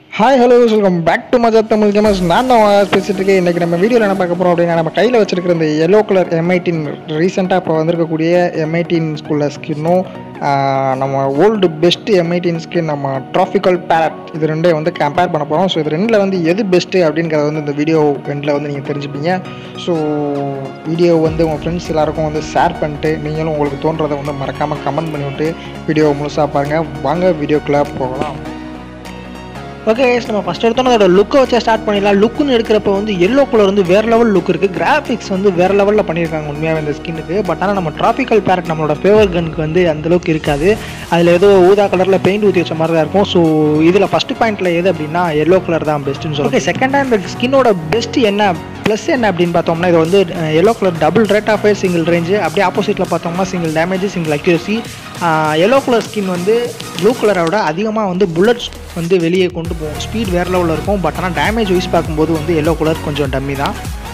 hi hello welcome back to Maja Tamil gamers நான் தான் உங்க பேசிட்டு இருக்கேன் இன்றைக்கி நம்ம வீடியோவில் என்ன பார்க்க போகிறோம் அப்படின்னா நம்ம கையில் வச்சிருக்கிற இந்த எல்லோ கலர் எம்ஐடின் ரீசெண்டாக இப்போ வந்திருக்கக்கூடிய எம்ஐடின் ஸ்கூலில் ஸ்கின்னும் நம்ம ஓல்டு பெஸ்ட் எம்ஐடின் ஸ்கின் நம்ம ட்ராஃபிக்கல் பேரட் இது ரெண்டையும் வந்து கம்பேர் பண்ண போகிறோம் ஸோ இது ரெண்டில் வந்து எது பெஸ்ட்டு அப்படிங்கிறத வந்து இந்த வீடியோ எண்டில் வந்து நீங்கள் தெரிஞ்சுப்பீங்க ஸோ வீடியோ வந்து உங்கள் ஃப்ரெண்ட்ஸ் எல்லாருக்கும் வந்து ஷேர் பண்ணிட்டு நீங்களும் உங்களுக்கு தோன்றதை வந்து மறக்காமல் கமெண்ட் பண்ணிவிட்டு வீடியோவை முழுசாக பாருங்கள் வாங்க வீடியோக்குள்ளே போகலாம் ஓகே நம்ம ஃபஸ்ட் எடுத்தோம் அதோட லுக்கை வச்சு ஸ்டார்ட் பண்ணிடலாம் லுக்குன்னு எடுக்கிறப்ப வந்து எல்லோ கலர் வந்து வேறு லெவல் லுக் இருக்குது கிராஃபிக்ஸ் வந்து வேறு லெவலில் பண்ணியிருக்காங்க உண்மையாகவே இந்த ஸ்கின்னுக்கு பட் ஆனால் நம்ம ட்ராபிக்கல் பேரட் நம்மளோட ஃபேவர் கனுக்கு வந்து அந்த அளவுக்கு இருக்காது அதில் ஏதோ ஊதா கலரில் பெயிண்ட் ஊற்றி வச்ச மாதிரி தான் இருக்கும் ஸோ இதில் ஃபஸ்ட்டு பாயிண்ட்டில் எது அப்படின்னா எல்லோ கலர் தான் பெஸ்ட்டுன்னு சொல்லுவோம் ஓகே செகண்டாக இந்த ஸ்கின்னோட பெஸ்ட் என்ன ப்ளஸ் என்ன அப்படின்னு பார்த்தோம்னா இது வந்து yellow colour double rate of fire single range அப்படியே ஆப்போசிட்டில் பார்த்தோம்னா single damage single accuracy yellow colour skin வந்து ப்ளூ கலரை விட அதிகமாக வந்து புல்லட்ஸ் வந்து வெளியே கொண்டு போகும் ஸ்பீட் வேறு லெவலில் இருக்கும் பட் ஆனால் டேமேஜ் வைஸ் பார்க்கும்போது வந்து எல்லோ கலர் கொஞ்சம் டம்மி தான்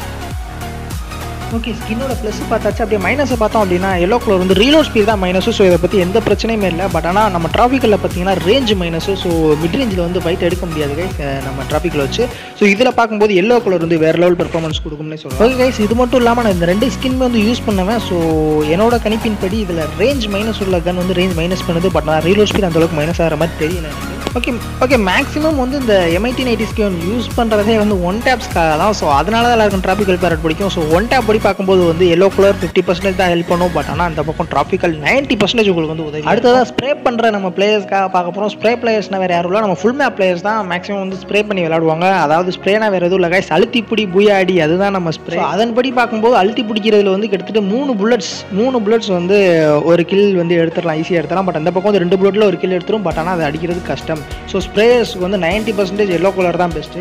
ஓகே ஸ்கின்னோட ப்ளஸ் பார்த்தாச்சு அப்படியே மைனஸை பார்த்தோம் அப்படின்னா எல்லோ கலர் வந்து ரீலோட் ஸ்பீட் தான் மைனஸு ஸோ இதை பற்றி எந்த பிரச்சனையுமே இல்லை பட் ஆனால் நம்ம டிராஃபிக்கில் பார்த்தீங்கன்னா ரேஞ்ச் மைனஸு ஸோ மிட் ரேஞ்சில் வந்து ஃபைட் எடுக்க முடியாது கைஸ் நம்ம டிராஃபிக்கில் வச்சு ஸோ இதில் பார்க்கும்போது எல்லோ கலர் வந்து வேறு லெவல் பெர்ஃபார்மன்ஸ் கொடுக்கும்னே சொல்லுவோம் ஓகே கைஸ் இது மட்டும் இல்லாமல் நான் இந்த ரெண்டு ஸ்கின்மே வந்து யூஸ் பண்ணுவேன் ஸோ என்னோட கணிப்பின் படி இதில் ரேஞ்ச் மைனஸ் உள்ள கன் வந்து ரேஞ்ச் மைனஸ் பண்ணுது பட் நான் ரீலோட் ஸ்பீட் அந்தளவுக்கு மைனஸ் ஆகிற மாதிரி தெரியல எனக்கு ஓகே ஓகே மேக்ஸிமம் வந்து இந்த எம்ஐடி நைன்டி ஸ்கின் யூஸ் பண்ணுறதே வந்து ஒன் டேப்ஸ்க்காக தான் ஸோ அதனால தான் எல்லாருக்கும் டிராபிக்கல் பேரட் பிடிக்கும் ஸோ ஒன் டேப் படி பார்க்கும்போது வந்து எல்லோ கலர் ஃபிஃப்டி பர்சன்டேஜ் தான் ஹெல்ப் பண்ணும் பட் ஆனால் அந்த பக்கம் டிராபிக்கல் நைன்ட்டி பர்சன்டேஜ் உங்களுக்கு வந்து உதவி அடுத்ததாக ஸ்ப்ரே பண்ணுற நம்ம பிளேயர்ஸ்க்காக பார்க்க போகிறோம் ஸ்ப்ரே பிளேயர்ஸ்னால் வேறு யாரும் இல்லை நம்ம ஃபுல் மேப் பிளேயர்ஸ் தான் மேக்ஸிமம் வந்து ஸ்ப்ரே பண்ணி விளையாடுவாங்க அதாவது ஸ்ப்ரேனா வேறு எதுவும் இல்லை கைஸ் அழுத்தி பிடி புயாடி அதுதான் நம்ம ஸ்ப்ரே அதன்படி பார்க்கும்போது அழுத்தி பிடிக்கிறதுல வந்து கிட்டத்தட்ட மூணு புல்லட்ஸ் மூணு புல்லட்ஸ் வந்து ஒரு கில் வந்து எடுத்துடலாம் ஈஸியாக எடுத்துடலாம் பட் அந்த பக்கம் வந்து ரெண்டு புல்லட்டில் ஒரு கில் எடுத்துரும் பட் ஆனால் அது அடிக்கிறது கஷ்டம் ஸோ ஸ்ப்ரேயர்ஸ்க்கு வந்து நைன்ட்டி பர்சன்டேஜ் எல்லோ கலர் தான் பெஸ்ட்டு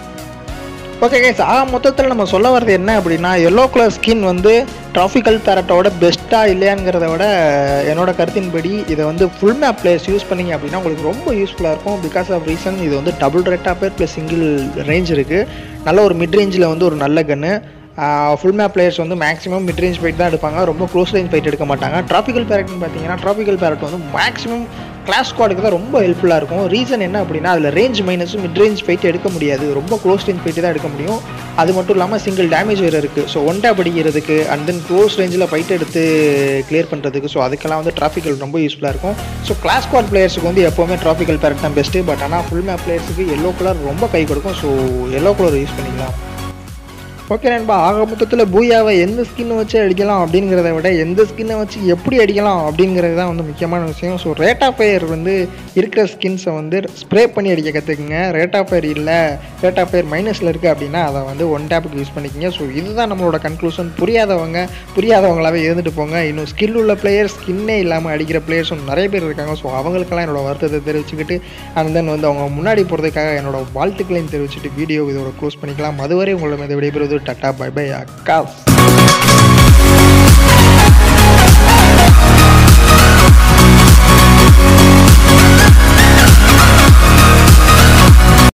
ஓகே கைஸ் ஆக மொத்தத்தில் நம்ம சொல்ல வர்றது என்ன அப்படின்னா எல்லோ கலர் ஸ்கின் வந்து ட்ராஃபிக்கல் பேரட்டோட பெஸ்ட்டாக இல்லையாங்கிறத விட என்னோட கருத்தின்படி இதை வந்து ஃபுல் மேப் பிளேயர்ஸ் யூஸ் பண்ணிங்க அப்படின்னா உங்களுக்கு ரொம்ப யூஸ்ஃபுல்லாக இருக்கும் பிகாஸ் ஆஃப் ரீசன் இது வந்து double rate of fire plus single range இருக்குது நல்ல ஒரு மிட் ரேஞ்சில் வந்து ஒரு நல்ல கன்று ஃபுல் மேப் பிளேயர்ஸ் வந்து மேக்ஸிமம் மிட் ரேஞ்ச் ஃபைட் தான் எடுப்பாங்க ரொம்ப க்ளோஸ் ரேஞ்ச் ஃபைட் எடுக்க மாட்டாங்க ட்ராபிக்கல் பேரட்னு பார்த்தீங்கன்னா ட்ராபிக்கல் பேரட் வந்து மேக்ஸிமம் கிளாஸ் ஸ்குவாடுக்கு தான் ரொம்ப ஹெல்ப்ஃபுல்லாக இருக்கும் ரீசன் என்ன அப்படின்னா அதில் ரேஞ்ச் மைனஸும் மிட் ரேஞ்ச் ஃபைட் எடுக்க முடியாது ரொம்ப க்ளோஸ் ரேஞ்ச் ஃபைட்டு தான் எடுக்க முடியும் அது மட்டும் இல்லாமல் சிங்கிள் டேமேஜ் வேறு இருக்குது ஸோ ஒன் டேப் அடிக்கிறதுக்கு அண்ட் தென் க்ளோஸ் ரேஞ்சில் ஃபைட் எடுத்து கிளியர் பண்ணுறதுக்கு ஸோ அதுக்கெல்லாம் வந்து ட்ராஃபிக்கல் ரொம்ப யூஸ்ஃபுல்லாக இருக்கும் ஸோ கிளாஸ் ஸ்குவாட் பிளேயர்ஸுக்கு வந்து எப்போவுமே ட்ராஃபிக்கல் பேரட் தான் பெஸ்ட்டு பட் ஆனால் ஃபுல் மேப் பிளேயர்ஸுக்கு எல்லோ கலர் ரொம்ப கை கொடுக்கும் ஸோ எல்லோ கலர் யூஸ் பண்ணிக்கலாம் ஓகே நண்பா ஆக மொத்தத்தில் பூயாவை எந்த ஸ்கின்னை வச்சு அடிக்கலாம் அப்படிங்கிறத விட எந்த ஸ்கின்னை வச்சு எப்படி அடிக்கலாம் அப்படிங்கிறது தான் வந்து முக்கியமான விஷயம் ஸோ ரேட் ஆஃப் ஃபயர் வந்து இருக்கிற ஸ்கின்ஸை வந்து ஸ்ப்ரே பண்ணி அடிக்க கற்றுக்குங்க ரேட் ஆஃப் ஃபயர் இல்லை ரேட் ஆஃப் ஃபயர் மைனஸில் இருக்குது அப்படின்னா அதை வந்து ஒன் டேப்புக்கு யூஸ் பண்ணிக்கிங்க ஸோ இதுதான் நம்மளோட கன்க்ளூஷன் புரியாதவங்க புரியாதவங்களாவே இருந்துட்டு போங்க இன்னும் ஸ்கில் உள்ள பிளேயர்ஸ் ஸ்கின்னே இல்லாமல் அடிக்கிற பிளேயர்ஸும் நிறைய பேர் இருக்காங்க ஸோ அவங்களுக்கெல்லாம் என்னோட வருத்தத்தை தெரிவிச்சுக்கிட்டு அண்ட் தென் வந்து அவங்க முன்னாடி போகிறதுக்காக என்னோட வாழ்த்துக்களையும் தெரிவிச்சுட்டு வீடியோ இதோட க்ளோஸ் பண்ணிக்கலாம் அதுவரை உங்களை விடைபெறுவது டாட்டா பை பை அக்கா